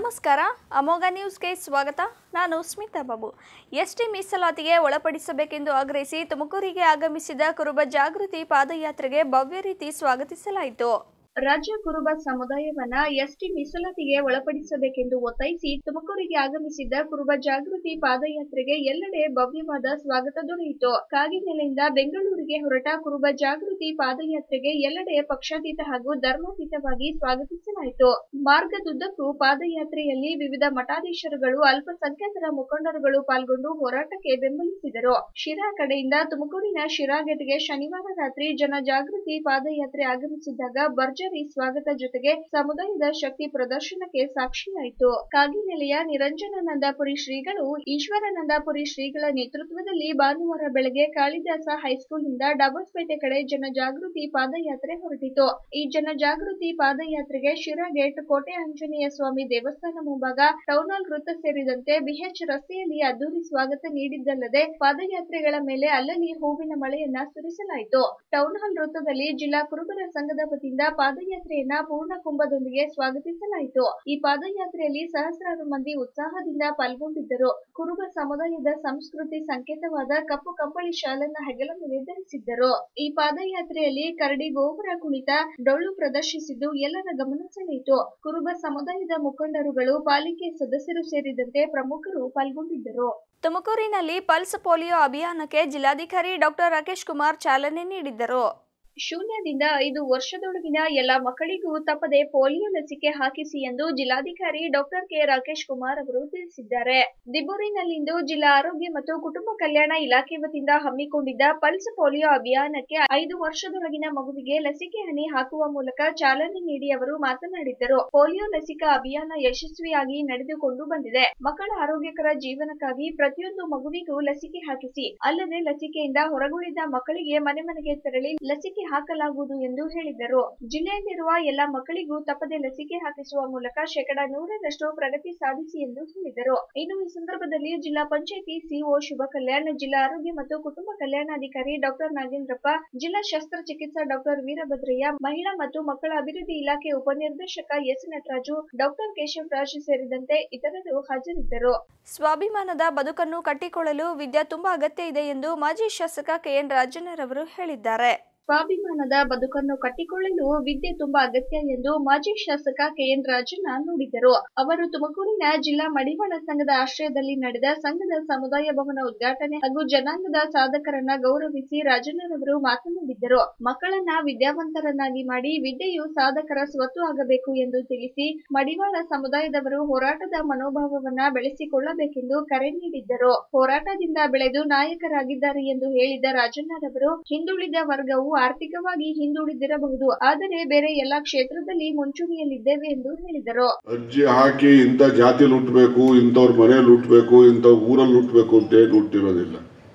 ನಮಸ್ಕಾರ ಅಮೋಘ ನ್ಯೂಸ್ಗೆ ಸ್ವಾಗತ ನಾನು ಸ್ಮಿತಾ ಬಾಬು ಎಸ್ಟಿ ಮೀಸಲಾತಿಗೆ ಒಳಪಡಿಸಬೇಕೆಂದು ಆಗ್ರಹಿಸಿ ತುಮಕೂರಿಗೆ ಆಗಮಿಸಿದ ಕುರುಬ ಜಾಗೃತಿ ಪಾದಯಾತ್ರೆಗೆ ಭವ್ಯ ರೀತಿ ಸ್ವಾಗತಿಸಲಾಯಿತು ರಾಜ್ಯ ಕುರುಬ ಸಮುದಾಯವನ್ನ ಎಸ್ಟಿ ಮೀಸಲಾತಿಗೆ ಒಳಪಡಿಸಬೇಕೆಂದು ಒತ್ತಾಯಿಸಿ ತುಮಕೂರಿಗೆ ಆಗಮಿಸಿದ್ದ ಕುರುಬ ಜಾಗೃತಿ ಪಾದಯಾತ್ರೆಗೆ ಎಲ್ಲೆಡೆ ಭವ್ಯವಾದ ಸ್ವಾಗತ ದೊರೆಯಿತು ಕಾಗಿನೆಲೆಯಿಂದ ಬೆಂಗಳೂರಿಗೆ ಹೊರಟ ಕುರುಬ ಜಾಗೃತಿ ಪಾದಯಾತ್ರೆಗೆ ಎಲ್ಲೆಡೆ ಪಕ್ಷಾತೀತ ಹಾಗೂ ಧರ್ಮಾತೀತವಾಗಿ ಸ್ವಾಗತಿಸಲಾಯಿತು ಮಾರ್ಗದುದ್ದಕ್ಕೂ ಪಾದಯಾತ್ರೆಯಲ್ಲಿ ವಿವಿಧ ಮಠಾಧೀಶರುಗಳು ಅಲ್ಪಸಂಖ್ಯಾತರ ಮುಖಂಡರುಗಳು ಪಾಲ್ಗೊಂಡು ಹೋರಾಟಕ್ಕೆ ಬೆಂಬಲಿಸಿದರು ಶಿರಾ ಕಡೆಯಿಂದ ತುಮಕೂರಿನ ಶಿರಾ ಗೇಟ್ಗೆ ಶನಿವಾರ ರಾತ್ರಿ ಜನಜಾಗೃತಿ ಪಾದಯಾತ್ರೆ ಆಗಮಿಸಿದ್ದಾಗ ಭರ್ಜರಿ ಸ್ವಾಗತ ಜೊತೆಗೆ ಸಮುದಾಯದ ಶಕ್ತಿ ಪ್ರದರ್ಶನಕ್ಕೆ ಸಾಕ್ಷಿಯಾಯಿತು ಕಾಗಿನೆಲೆಯ ನಿರಂಜನಾನಂದಪುರಿ ಶ್ರೀಗಳು ಈಶ್ವರಾನಂದಪುರಿ ಶ್ರೀಗಳ ನೇತೃತ್ವದಲ್ಲಿ ಭಾನುವಾರ ಬೆಳಗ್ಗೆ ಕಾಳಿದಾಸ ಹೈಸ್ಕೂಲ್ನಿಂದ ಡಾಬಸ್ಪೇಟೆ ಕಡೆ ಜನಜಾಗೃತಿ ಪಾದಯಾತ್ರೆ ಹೊರಟಿತು ಈ ಜನಜಾಗೃತಿ ಪಾದಯಾತ್ರೆಗೆ ಶಿರಾ ಗೇಟ್ ಕೋಟೆ ಆಂಜನೇಯ ಸ್ವಾಮಿ ದೇವಸ್ಥಾನ ಮುಂಭಾಗ ಟೌನ್ ಹಾಲ್ ವೃತ್ತ ಸೇರಿದಂತೆ ಬಿಎಚ್ ರಸ್ತೆಯಲ್ಲಿ ಅದ್ದೂರಿ ಸ್ವಾಗತ ನೀಡಿದ್ದಲ್ಲದೆ ಪಾದಯಾತ್ರೆಗಳ ಮೇಲೆ ಅಲ್ಲಲ್ಲಿ ಹೂವಿನ ಮಳೆಯನ್ನ ಸುರಿಸಲಾಯಿತು ಟೌನ್ ಹಾಲ್ ವೃತ್ತದಲ್ಲಿ ಜಿಲ್ಲಾ ಕುರುಬರ ಸಂಘದ ವತಿಯಿಂದ ಪಾದಯಾತ್ರೆಯನ್ನ ಪೂರ್ಣ ಕುಂಭದೊಂದಿಗೆ ಸ್ವಾಗತಿಸಲಾಯಿತು ಈ ಪಾದಯಾತ್ರೆಯಲ್ಲಿ ಸಹಸ್ರಾರು ಮಂದಿ ಉತ್ಸಾಹದಿಂದ ಪಾಲ್ಗೊಂಡಿದ್ದರು ಕುರುಬ ಸಮುದಾಯದ ಸಂಸ್ಕೃತಿ ಸಂಕೇತವಾದ ಕಪ್ಪು ಕಂಬಳಿ ಶಾಲನ್ನ ಹೆಗಲ ಮೇಲೆ ಧರಿಸಿದ್ದರು ಈ ಪಾದಯಾತ್ರೆಯಲ್ಲಿ ಕರಡಿ ಗೋಪುರ ಕುಣಿತ ಡೊಳ್ಳು ಪ್ರದರ್ಶಿಸಿದ್ದು ಎಲ್ಲರ ಗಮನ ಸೆಳೆಯಿತು ಕುರುಬ ಸಮುದಾಯದ ಮುಖಂಡರುಗಳು ಪಾಲಿಕೆ ಸದಸ್ಯರು ಸೇರಿದಂತೆ ಪ್ರಮುಖರು ಪಾಲ್ಗೊಂಡಿದ್ದರು ತುಮಕೂರಿನಲ್ಲಿ ಪಲ್ಸ್ ಪೋಲಿಯೋ ಅಭಿಯಾನಕ್ಕೆ ಜಿಲ್ಲಾಧಿಕಾರಿ ಡಾಕ್ಟರ್ ರಾಕೇಶ್ ಕುಮಾರ್ ಚಾಲನೆ ನೀಡಿದ್ದರು ಶೂನ್ಯದಿಂದ ಐದು ವರ್ಷದೊಳಗಿನ ಎಲ್ಲ ಮಕ್ಕಳಿಗೂ ತಪ್ಪದೆ ಪೋಲಿಯೋ ಲಸಿಕೆ ಹಾಕಿಸಿ ಎಂದು ಜಿಲ್ಲಾಧಿಕಾರಿ ಡಾಕ್ಟರ್ ಕೆ ರಾಕೇಶ್ ಕುಮಾರ್ ಅವರು ತಿಳಿಸಿದ್ದಾರೆ ದಿಬ್ಬೂರಿನಲ್ಲಿಂದು ಜಿಲ್ಲಾ ಆರೋಗ್ಯ ಮತ್ತು ಕುಟುಂಬ ಕಲ್ಯಾಣ ಇಲಾಖೆ ವತಿಯಿಂದ ಹಮ್ಮಿಕೊಂಡಿದ್ದ ಪಲ್ಸ್ ಪೋಲಿಯೋ ಅಭಿಯಾನಕ್ಕೆ ಐದು ವರ್ಷದೊಳಗಿನ ಮಗುವಿಗೆ ಲಸಿಕೆ ಹನಿ ಹಾಕುವ ಮೂಲಕ ಚಾಲನೆ ನೀಡಿ ಅವರು ಮಾತನಾಡಿದ್ದರು ಪೋಲಿಯೋ ಲಸಿಕಾ ಅಭಿಯಾನ ಯಶಸ್ವಿಯಾಗಿ ನಡೆದುಕೊಂಡು ಬಂದಿದೆ ಮಕ್ಕಳ ಆರೋಗ್ಯಕರ ಜೀವನಕ್ಕಾಗಿ ಪ್ರತಿಯೊಂದು ಮಗುವಿಗೂ ಲಸಿಕೆ ಹಾಕಿಸಿ ಅಲ್ಲದೆ ಲಸಿಕೆಯಿಂದ ಹೊರಗುಳಿದ ಮಕ್ಕಳಿಗೆ ಮನೆ ಮನೆಗೆ ತೆರಳಿ ಲಸಿಕೆ ಹಾಕಲಾಗುವುದು ಎಂದು ಹೇಳಿದರು ಜಿಲ್ಲೆಯಲ್ಲಿರುವ ಎಲ್ಲ ಮಕ್ಕಳಿಗೂ ತಪ್ಪದೆ ಲಸಿಕೆ ಹಾಕಿಸುವ ಮೂಲಕ ಶೇಕಡಾ ನೂರರಷ್ಟು ಪ್ರಗತಿ ಸಾಧಿಸಿ ಎಂದು ಹೇಳಿದರು ಇನ್ನು ಈ ಸಂದರ್ಭದಲ್ಲಿ ಜಿಲ್ಲಾ ಪಂಚಾಯಿತಿ ಸಿಒ ಶುಭ ಕಲ್ಯಾಣ್ ಜಿಲ್ಲಾ ಆರೋಗ್ಯ ಮತ್ತು ಕುಟುಂಬ ಕಲ್ಯಾಣಾಧಿಕಾರಿ ಡಾಕ್ಟರ್ ನಾಗೇಂದ್ರಪ್ಪ ಜಿಲ್ಲಾ ಶಸ್ತ್ರಚಿಕಿತ್ಸಾ ಡಾಕ್ಟರ್ ವೀರಭದ್ರಯ್ಯ ಮಹಿಳಾ ಮತ್ತು ಮಕ್ಕಳ ಅಭಿವೃದ್ಧಿ ಇಲಾಖೆ ಉಪನಿರ್ದೇಶಕ ಎಸ್ ನಟರಾಜು ಡಾಕ್ಟರ್ ಕೇಶವರಾಜ್ ಸೇರಿದಂತೆ ಇತರರು ಹಾಜರಿದ್ದರು ಸ್ವಾಭಿಮಾನದ ಬದುಕನ್ನು ಕಟ್ಟಿಕೊಳ್ಳಲು ವಿದ್ಯೆ ತುಂಬಾ ಅಗತ್ಯ ಇದೆ ಎಂದು ಮಾಜಿ ಶಾಸಕ ಕೆಎನ್ ರಾಜಣ್ಣರವರು ಹೇಳಿದ್ದಾರೆ ಸ್ವಾಭಿಮಾನದ ಬದುಕನ್ನು ಕಟ್ಟಿಕೊಳ್ಳಲು ವಿದ್ಯೆ ತುಂಬಾ ಅಗತ್ಯ ಎಂದು ಮಾಜಿ ಶಾಸಕ ಕೆಎನ್ ರಾಜಣ್ಣ ನುಡಿದರು ಅವರು ತುಮಕೂರಿನ ಜಿಲ್ಲಾ ಮಡಿವಾಳ ಸಂಘದ ಆಶ್ರಯದಲ್ಲಿ ನಡೆದ ಸಂಘದ ಸಮುದಾಯ ಭವನ ಉದ್ಘಾಟನೆ ಹಾಗೂ ಜನಾಂಗದ ಸಾಧಕರನ್ನ ಗೌರವಿಸಿ ರಾಜಣ್ಣರವರು ಮಾತನಾಡಿದ್ದರು ಮಕ್ಕಳನ್ನ ವಿದ್ಯಾವಂತರನ್ನಾಗಿ ಮಾಡಿ ವಿದ್ಯೆಯು ಸಾಧಕರ ಸ್ವತ್ತು ಆಗಬೇಕು ಎಂದು ತಿಳಿಸಿ ಮಡಿವಾಳ ಸಮುದಾಯದವರು ಹೋರಾಟದ ಮನೋಭಾವವನ್ನ ಬೆಳೆಸಿಕೊಳ್ಳಬೇಕೆಂದು ಕರೆ ನೀಡಿದ್ದರು ಹೋರಾಟದಿಂದ ಬೆಳೆದು ನಾಯಕರಾಗಿದ್ದಾರೆ ಎಂದು ಹೇಳಿದ ರಾಜಣ್ಣರವರು ಹಿಂದುಳಿದ ವರ್ಗವು ಆರ್ಥಿಕವಾಗಿ ಹಿಂದುಳಿದಿರಬಹುದು ಆದರೆ ಬೇರೆ ಎಲ್ಲಾ ಕ್ಷೇತ್ರದಲ್ಲಿ ಮುಂಚೂಣಿಯಲ್ಲಿದ್ದೇವೆ ಎಂದು ಹೇಳಿದರು ಅರ್ಜಿ ಹಾಕಿ ಇಂಥ ಜಾತಿಲಿ ಹುಟ್ಟಬೇಕು ಇಂಥವ್ರ ಮನೇಲಿ ಹುಟ್ಟಬೇಕು ಇಂಥ ಊರಲ್ಲಿ ಹುಟ್ಟಬೇಕು ಅಂತ ಏನು ಹುಟ್ಟಿರೋದಿಲ್ಲ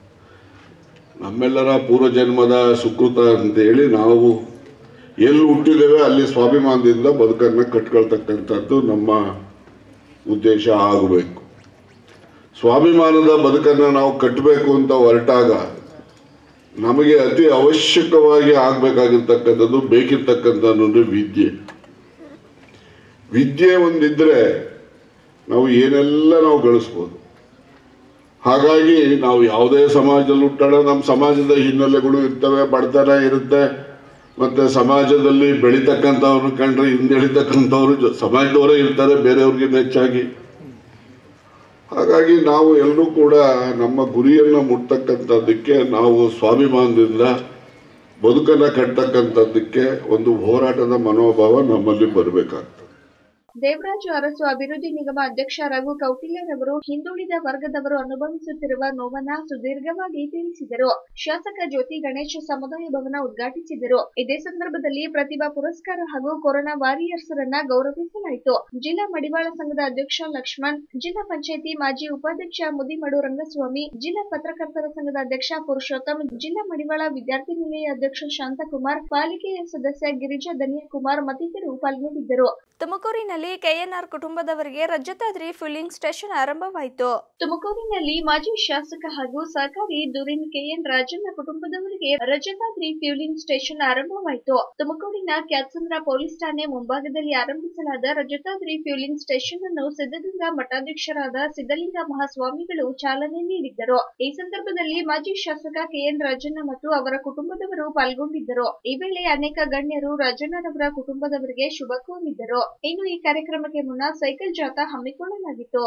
ನಮ್ಮೆಲ್ಲರ ಪೂರ್ವಜನ್ಮದ ಸುಕೃತ ಅಂತೇಳಿ ನಾವು ಎಲ್ಲಿ ಹುಟ್ಟಿದ್ದೇವೆ ಅಲ್ಲಿ ಸ್ವಾಭಿಮಾನದಿಂದ ಬದುಕನ್ನು ಕಟ್ಕೊಳ್ತಕ್ಕಂಥದ್ದು ನಮ್ಮ ಉದ್ದೇಶ ಆಗಬೇಕು ಸ್ವಾಭಿಮಾನದ ಬದುಕನ್ನು ನಾವು ಕಟ್ಟಬೇಕು ಅಂತ ಹೊರಟಾಗ ನಮಗೆ ಅತಿ ಅವಶ್ಯಕವಾಗಿ ಆಗಬೇಕಾಗಿರ್ತಕ್ಕಂಥದ್ದು ಬೇಕಿರ್ತಕ್ಕಂಥದ್ದು ವಿದ್ಯೆ ವಿದ್ಯೆ ಒಂದಿದ್ರೆ ನಾವು ಏನೆಲ್ಲ ನಾವು ಗಳಿಸ್ಬೋದು ಹಾಗಾಗಿ ನಾವು ಯಾವುದೇ ಸಮಾಜದಲ್ಲಿ ಹುಟ್ಟೋಣ ನಮ್ಮ ಸಮಾಜದ ಹಿನ್ನೆಲೆಗಳು ಇರ್ತವೆ ಬಡತನ ಇರುತ್ತೆ ಮತ್ತೆ ಸಮಾಜದಲ್ಲಿ ಬೆಳೀತಕ್ಕಂಥವ್ರು ಕಂಡ್ರೆ ಹಿಂದೆಳಿತಕ್ಕಂಥವ್ರು ಜೊ- ಸಮಾಜದವರೇ ಇರ್ತಾರೆ ಬೇರೆಯವ್ರಿಗಿಂತ ಹೆಚ್ಚಾಗಿ ಹಾಗಾಗಿ ನಾವು ಎಲ್ಲರೂ ಕೂಡ ನಮ್ಮ ಗುರಿಯನ್ನು ಮುಟ್ತಕ್ಕಂಥದ್ದಕ್ಕೆ ನಾವು ಸ್ವಾಭಿಮಾನದಿಂದ ಬದುಕನ್ನು ಕಟ್ತಕ್ಕಂಥದ್ದಕ್ಕೆ ಒಂದು ಹೋರಾಟದ ಮನೋಭಾವ ನಮ್ಮಲ್ಲಿ ಬರಬೇಕಾಗ್ತದೆ ದೇವರಾಜು ಅರಸು ಅಭಿವೃದ್ಧಿ ನಿಗಮ ಅಧ್ಯಕ್ಷ ರಘು ಕೌಟಿಲ್ಯರವರು ಹಿಂದುಳಿದ ವರ್ಗದವರು ಅನುಭವಿಸುತ್ತಿರುವ ನೋವನ್ನ ಸುದೀರ್ಘವಾಗಿ ತಿಳಿಸಿದರು ಶಾಸಕ ಜ್ಯೋತಿ ಗಣೇಶ್ ಸಮುದಾಯ ಭವನ ಉದ್ಘಾಟಿಸಿದರು ಇದೇ ಸಂದರ್ಭದಲ್ಲಿ ಪ್ರತಿಭಾ ಪುರಸ್ಕಾರ ಹಾಗೂ ಕೊರೋನಾ ವಾರಿಯರ್ಸ್ ರನ್ನ ಗೌರವಿಸಲಾಯಿತು ಜಿಲ್ಲಾ ಮಡಿವಾಳ ಸಂಘದ ಅಧ್ಯಕ್ಷ ಲಕ್ಷ್ಮಣ್ ಜಿಲ್ಲಾ ಪಂಚಾಯಿತಿ ಮಾಜಿ ಉಪಾಧ್ಯಕ್ಷ ಮುದಿಮಡು ರಂಗಸ್ವಾಮಿ ಜಿಲ್ಲಾ ಪತ್ರಕರ್ತರ ಸಂಘದ ಅಧ್ಯಕ್ಷ ಪುರುಷೋತ್ತಮ್ ಜಿಲ್ಲಾ ಮಡಿವಾಳ ವಿದ್ಯಾರ್ಥಿ ನಿಲಯ ಅಧ್ಯಕ್ಷ ಶಾಂತಕುಮಾರ್ ಪಾಲಿಕೆಯ ಸದಸ್ಯ ಗಿರಿಜಾ ಧನ್ಯಕುಮಾರ್ ಮತ್ತಿತರರು ಪಾಲ್ಗೊಂಡಿದ್ದರು ತುಮಕೂರಿನಲ್ಲಿ ಕೆಎನ್ಆರ್ ಕುಟುಂಬದವರಿಗೆ ರಜತಾದ್ರಿ ಫಿಲ್ಲಿಂಗ್ ಸ್ಟೇಷನ್ ಆರಂಭವಾಯಿತು ತುಮಕೂರಿನಲ್ಲಿ ಮಾಜಿ ಶಾಸಕ ಹಾಗೂ ಸಹಕಾರಿ ದುರಿನ್ ಕೆಎನ್ ರಾಜಣ್ಣ ಕುಟುಂಬದವರಿಗೆ ರಜತಾದ್ರಿ ಫ್ಯೂಲಿಂಗ್ ಸ್ಟೇಷನ್ ಆರಂಭವಾಯಿತು ತುಮಕೂರಿನ ಕ್ಯಾತ್ಸಂದ್ರ ಪೊಲೀಸ್ ಠಾಣೆ ಮುಂಭಾಗದಲ್ಲಿ ಆರಂಭಿಸಲಾದ ರಜತಾದ್ರಿ ಫ್ಯೂಲಿಂಗ್ ಸ್ಟೇಷನ್ ಅನ್ನು ಸಿದ್ಧಗಂಗಾ ಮಠಾಧ್ಯಕ್ಷರಾದ ಸಿದ್ದಲಿಂಗ ಮಹಾಸ್ವಾಮಿಗಳು ಚಾಲನೆ ನೀಡಿದ್ದರು ಈ ಸಂದರ್ಭದಲ್ಲಿ ಮಾಜಿ ಶಾಸಕ ಕೆಎನ್ ರಾಜಣ್ಣ ಮತ್ತು ಅವರ ಕುಟುಂಬದವರು ಪಾಲ್ಗೊಂಡಿದ್ದರು ಈ ವೇಳೆ ಅನೇಕ ಗಣ್ಯರು ರಾಜಣ್ಣರವರ ಕುಟುಂಬದವರಿಗೆ ಶುಭ ಕೋರಿದ್ದರು ಇನ್ನು ಈ ಕಾರ್ಯಕ್ರಮಕ್ಕೆ ಮುನ್ನ ಸೈಕಲ್ ಜಾಥಾ ಹಮ್ಮಿಕೊಳ್ಳಲಾಗಿತ್ತು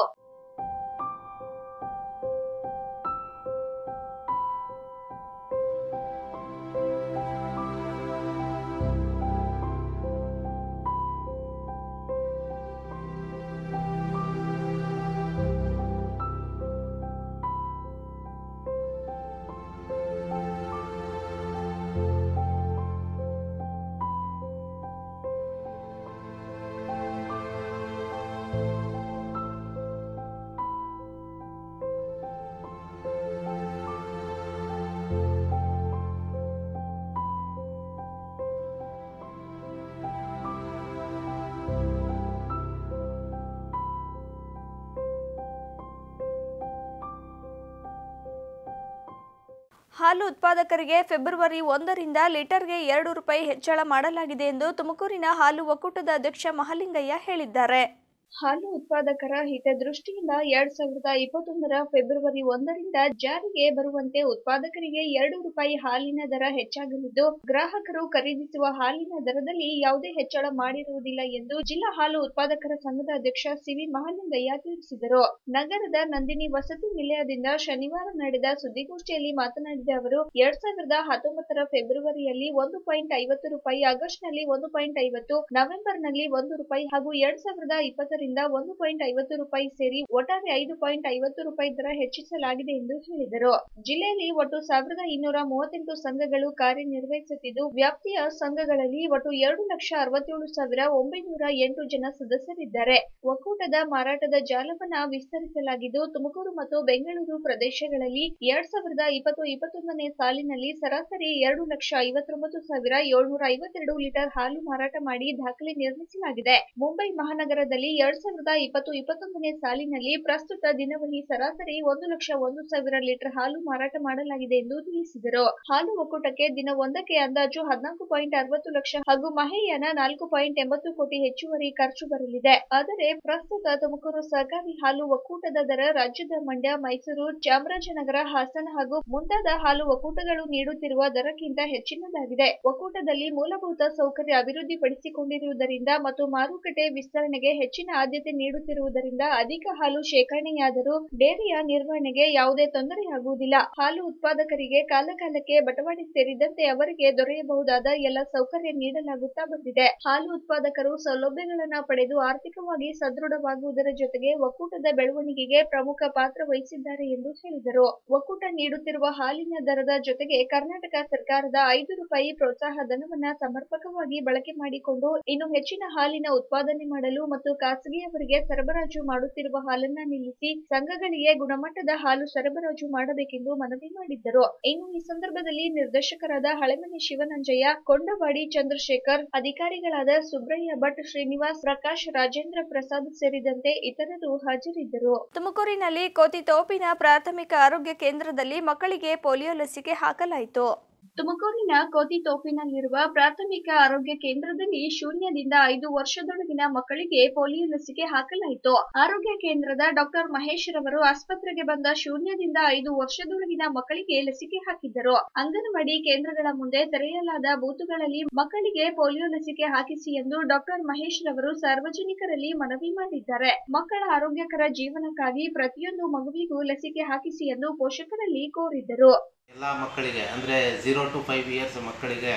ಹಾಲು ಉತ್ಪಾದಕರಿಗೆ ಫೆಬ್ರವರಿ ಒಂದರಿಂದ ಲೀಟರ್ಗೆ ಎರಡು ರೂಪಾಯಿ ಹೆಚ್ಚಳ ಮಾಡಲಾಗಿದೆ ಎಂದು ತುಮಕೂರಿನ ಹಾಲು ಒಕ್ಕೂಟದ ಅಧ್ಯಕ್ಷ ಮಹಲಿಂಗಯ್ಯ ಹೇಳಿದ್ದಾರೆ ಹಾಲು ಉತ್ಪಾದಕರ ಹಿತದೃಷ್ಟಿಯಿಂದ ಎರಡ್ ಸಾವಿರದ ಇಪ್ಪತ್ತೊಂದರ ಫೆಬ್ರವರಿ ಒಂದರಿಂದ ಜಾರಿಗೆ ಬರುವಂತೆ ಉತ್ಪಾದಕರಿಗೆ ಎರಡು ರೂಪಾಯಿ ಹಾಲಿನ ದರ ಹೆಚ್ಚಾಗಲಿದ್ದು ಗ್ರಾಹಕರು ಖರೀದಿಸುವ ಹಾಲಿನ ದರದಲ್ಲಿ ಯಾವುದೇ ಹೆಚ್ಚಳ ಮಾಡಿರುವುದಿಲ್ಲ ಎಂದು ಜಿಲ್ಲಾ ಹಾಲು ಉತ್ಪಾದಕರ ಸಂಘದ ಅಧ್ಯಕ್ಷ ಸಿವಿ ಮಹಾಲಿಂಗಯ್ಯ ತಿಳಿಸಿದರು ನಗರದ ನಂದಿನಿ ವಸತಿ ನಿಲಯದಿಂದ ಶನಿವಾರ ನಡೆದ ಸುದ್ದಿಗೋಷ್ಠಿಯಲ್ಲಿ ಮಾತನಾಡಿದ ಅವರು ಎರಡ್ ಸಾವಿರದ ಹತ್ತೊಂಬತ್ತರ ಫೆಬ್ರವರಿಯಲ್ಲಿ ಒಂದು ಪಾಯಿಂಟ್ ಐವತ್ತು ರೂಪಾಯಿ ಆಗಸ್ಟ್ನಲ್ಲಿ ಒಂದು ಪಾಯಿಂಟ್ ಐವತ್ತು ನವೆಂಬರ್ನಲ್ಲಿ ಒಂದು ರೂಪಾಯಿ ಹಾಗೂ ಎರಡ್ ಸಾವಿರದ ಇಪ್ಪತ್ತರಿಂದ ಒಂದು ಪಾಯಿಂಟ್ ಐವತ್ತು ರೂಪಾಯಿ ಸೇರಿ ಒಟ್ಟಾರೆ ಐದು ಪಾಯಿಂಟ್ ಐವತ್ತು ರೂಪಾಯಿ ದರ ಹೆಚ್ಚಿಸಲಾಗಿದೆ ಎಂದು ಹೇಳಿದರು ಜಿಲ್ಲೆಯಲ್ಲಿ ಒಟ್ಟು ಸಾವಿರದ ಇನ್ನೂರ ಮೂವತ್ತೆಂಟು ಸಂಘಗಳು ಕಾರ್ಯನಿರ್ವಹಿಸುತ್ತಿದ್ದು ವ್ಯಾಪ್ತಿಯ ಸಂಘಗಳಲ್ಲಿ ಒಟ್ಟು ಎರಡು ಲಕ್ಷ ಅರವತ್ತೇಳು ಸಾವಿರ ಒಂಬೈನೂರ ಎಂಟು ಜನ ಸದಸ್ಯರಿದ್ದಾರೆ ಒಕ್ಕೂಟದ ಮಾರಾಟದ ಜಾಲವನ್ನ ವಿಸ್ತರಿಸಲಾಗಿದ್ದು ತುಮಕೂರು ಮತ್ತು ಬೆಂಗಳೂರು ಪ್ರದೇಶಗಳಲ್ಲಿ ಎರಡ್ ಸಾವಿರದ ಇಪ್ಪತ್ತು ಇಪ್ಪತ್ತೊಂದನೇ ಸಾಲಿನಲ್ಲಿ ಸರಾಸರಿ ಎರಡು ಲಕ್ಷ ಐವತ್ತೊಂಬತ್ತು ಸಾವಿರ ಏಳ್ನೂರ ಐವತ್ತೆರಡು ಲೀಟರ್ ಹಾಲು ಮಾರಾಟ ಮಾಡಿ ದಾಖಲೆ ನಿರ್ಮಿಸಲಾಗಿದೆ ಮುಂಬೈ ಮಹಾನಗರದಲ್ಲಿ ಎರಡ್ ಸಾವಿರದ ಇಪ್ಪತ್ತು ಇಪ್ಪತ್ತೊಂದನೇ ಸಾಲಿನಲ್ಲಿ ಪ್ರಸ್ತುತ ದಿನವಹಿ ಸರಾಸರಿ ಒಂದು ಲಕ್ಷ ಒಂದು ಸಾವಿರ ಲೀಟರ್ ಹಾಲು ಮಾರಾಟ ಮಾಡಲಾಗಿದೆ ಎಂದು ತಿಳಿಸಿದರು ಹಾಲು ಒಕ್ಕೂಟಕ್ಕೆ ದಿನ ಒಂದಕ್ಕೆ ಅಂದಾಜು ಹದಿನಾಲ್ಕು ಪಾಯಿಂಟ್ ಅರವತ್ತು ಲಕ್ಷ ಹಾಗೂ ಮಹೇಯನ ನಾಲ್ಕು ಪಾಯಿಂಟ್ ಎಂಬತ್ತು ಕೋಟಿ ಹೆಚ್ಚುವರಿ ಖರ್ಚು ಬರಲಿದೆ ಆದರೆ ಪ್ರಸ್ತುತ ತುಮಕೂರು ಸಹಕಾರಿ ಹಾಲು ಒಕ್ಕೂಟದ ದರ ರಾಜ್ಯದ ಮಂಡ್ಯ ಮೈಸೂರು ಚಾಮರಾಜನಗರ ಹಾಸನ ಹಾಗೂ ಮುಂತಾದ ಹಾಲು ಒಕ್ಕೂಟಗಳು ನೀಡುತ್ತಿರುವ ದರಕ್ಕಿಂತ ಹೆಚ್ಚಿನದಾಗಿದೆ ಒಕ್ಕೂಟದಲ್ಲಿ ಮೂಲಭೂತ ಸೌಕರ್ಯ ಅಭಿವೃದ್ಧಿಪಡಿಸಿಕೊಂಡಿರುವುದರಿಂದ ಮತ್ತು ಮಾರುಕಟ್ಟೆ ವಿಸ್ತರಣೆಗೆ ಹೆಚ್ಚಿನ ಆದ್ಯತೆ ನೀಡುತ್ತಿರುವುದರಿಂದ ಅಧಿಕ ಹಾಲು ಶೇಖರಣೆಯಾದರೂ ಡೇರಿಯ ನಿರ್ವಹಣೆಗೆ ಯಾವುದೇ ತೊಂದರೆಯಾಗುವುದಿಲ್ಲ ಹಾಲು ಉತ್ಪಾದಕರಿಗೆ ಕಾಲಕಾಲಕ್ಕೆ ಬಟವಾಡೆ ಸೇರಿದಂತೆ ಅವರಿಗೆ ದೊರೆಯಬಹುದಾದ ಎಲ್ಲ ಸೌಕರ್ಯ ನೀಡಲಾಗುತ್ತಾ ಬಂದಿದೆ ಹಾಲು ಉತ್ಪಾದಕರು ಸೌಲಭ್ಯಗಳನ್ನ ಪಡೆದು ಆರ್ಥಿಕವಾಗಿ ಸದೃಢವಾಗುವುದರ ಜೊತೆಗೆ ಒಕ್ಕೂಟದ ಬೆಳವಣಿಗೆಗೆ ಪ್ರಮುಖ ಪಾತ್ರ ವಹಿಸಿದ್ದಾರೆ ಎಂದು ಹೇಳಿದರು ಒಕ್ಕೂಟ ನೀಡುತ್ತಿರುವ ಹಾಲಿನ ದರದ ಜೊತೆಗೆ ಕರ್ನಾಟಕ ಸರ್ಕಾರದ ಐದು ರೂಪಾಯಿ ಪ್ರೋತ್ಸಾಹ ಧನವನ್ನ ಸಮರ್ಪಕವಾಗಿ ಬಳಕೆ ಮಾಡಿಕೊಂಡು ಇನ್ನು ಹೆಚ್ಚಿನ ಹಾಲಿನ ಉತ್ಪಾದನೆ ಮಾಡಲು ಮತ್ತು ಖಾಸಗಿಯವರಿಗೆ ಸರಬರಾಜು ಮಾಡುತ್ತಿರುವ ಹಾಲನ್ನ ನಿಲ್ಲಿಸಿ ಸಂಘಗಳಿಗೆ ಗುಣಮಟ್ಟದ ಹಾಲು ಸರಬರಾಜು ಮಾಡಬೇಕೆಂದು ಮನವಿ ಮಾಡಿದ್ದರು ಇನ್ನು ಈ ಸಂದರ್ಭದಲ್ಲಿ ನಿರ್ದೇಶಕರಾದ ಹಳೆಮನೆ ಶಿವನಂಜಯ್ಯ ಕೊಂಡವಾಡಿ ಚಂದ್ರಶೇಖರ್ ಅಧಿಕಾರಿಗಳಾದ ಸುಬ್ರಯ್ಯ ಭಟ್ ಶ್ರೀನಿವಾಸ್ ಪ್ರಕಾಶ್ ರಾಜೇಂದ್ರ ಪ್ರಸಾದ್ ಸೇರಿದಂತೆ ಇತರರು ಹಾಜರಿದ್ದರು ತುಮಕೂರಿನಲ್ಲಿ ಕೋತಿ ತೋಪಿನ ಪ್ರಾಥಮಿಕ ಆರೋಗ್ಯ ಕೇಂದ್ರದಲ್ಲಿ ಮಕ್ಕಳಿಗೆ ಪೋಲಿಯೋ ಲಸಿಕೆ ಹಾಕಲಾಯಿತು ತುಮಕೂರಿನ ಕೋತಿತೋಪಿನಲ್ಲಿರುವ ಪ್ರಾಥಮಿಕ ಆರೋಗ್ಯ ಕೇಂದ್ರದಲ್ಲಿ ಶೂನ್ಯದಿಂದ ಐದು ವರ್ಷದೊಳಗಿನ ಮಕ್ಕಳಿಗೆ ಪೋಲಿಯೋ ಲಸಿಕೆ ಹಾಕಲಾಯಿತು ಆರೋಗ್ಯ ಕೇಂದ್ರದ ಡಾಕ್ಟರ್ ಮಹೇಶ್ ರವರು ಆಸ್ಪತ್ರೆಗೆ ಬಂದ ಶೂನ್ಯದಿಂದ ಐದು ವರ್ಷದೊಳಗಿನ ಮಕ್ಕಳಿಗೆ ಲಸಿಕೆ ಹಾಕಿದ್ದರು ಅಂಗನವಾಡಿ ಕೇಂದ್ರಗಳ ಮುಂದೆ ತೆರೆಯಲಾದ ಬೂತುಗಳಲ್ಲಿ ಮಕ್ಕಳಿಗೆ ಪೋಲಿಯೋ ಲಸಿಕೆ ಹಾಕಿಸಿ ಎಂದು ಡಾಕ್ಟರ್ ಮಹೇಶ್ ರವರು ಸಾರ್ವಜನಿಕರಲ್ಲಿ ಮನವಿ ಮಾಡಿದ್ದಾರೆ ಮಕ್ಕಳ ಆರೋಗ್ಯಕರ ಜೀವನಕ್ಕಾಗಿ ಪ್ರತಿಯೊಂದು ಮಗುವಿಗೂ ಲಸಿಕೆ ಹಾಕಿಸಿ ಎಂದು ಪೋಷಕರಲ್ಲಿ ಕೋರಿದ್ದರು ಎಲ್ಲ ಮಕ್ಕಳಿಗೆ ಅಂದರೆ ಝೀರೋ ಟು ಫೈವ್ ಇಯರ್ಸ್ ಮಕ್ಕಳಿಗೆ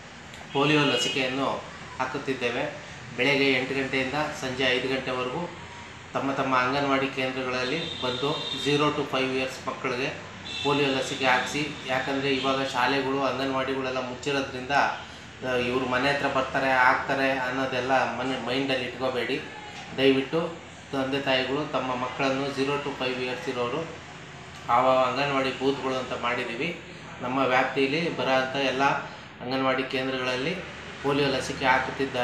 ಪೋಲಿಯೋ ಲಸಿಕೆಯನ್ನು ಹಾಕುತ್ತಿದ್ದೇವೆ ಬೆಳಗ್ಗೆ ಎಂಟು ಗಂಟೆಯಿಂದ ಸಂಜೆ ಐದು ಗಂಟೆವರೆಗೂ ತಮ್ಮ ತಮ್ಮ ಅಂಗನವಾಡಿ ಕೇಂದ್ರಗಳಲ್ಲಿ ಬಂದು ಝೀರೋ ಟು ಫೈವ್ ಇಯರ್ಸ್ ಮಕ್ಕಳಿಗೆ ಪೋಲಿಯೋ ಲಸಿಕೆ ಹಾಕಿಸಿ ಯಾಕಂದರೆ ಇವಾಗ ಶಾಲೆಗಳು ಅಂಗನವಾಡಿಗಳೆಲ್ಲ ಮುಚ್ಚಿರೋದ್ರಿಂದ ಇವರು ಮನೆ ಹತ್ರ ಬರ್ತಾರೆ ಹಾಕ್ತಾರೆ ಅನ್ನೋದೆಲ್ಲ ಮನೆ ಮೈಂಡಲ್ಲಿ ಇಟ್ಕೋಬೇಡಿ ದಯವಿಟ್ಟು ತಂದೆ ತಾಯಿಗಳು ತಮ್ಮ ಮಕ್ಕಳನ್ನು ಝೀರೋ ಟು ಫೈವ್ ಇಯರ್ಸ್ ಇರೋರು ಆವ ಅಂಗನವಾಡಿ ಬೂತ್ಗಳು ಅಂತ ಮಾಡಿದ್ದೀವಿ ನಮ್ಮ ವ್ಯಾಪ್ತಿಯಲ್ಲಿ ಬರೋ ಅಂಥ ಎಲ್ಲ ಅಂಗನವಾಡಿ ಕೇಂದ್ರಗಳಲ್ಲಿ ಪೋಲಿಯೋ ಲಸಿಕೆ ಹಾಕುತ್ತಿದ್ದಾರೆ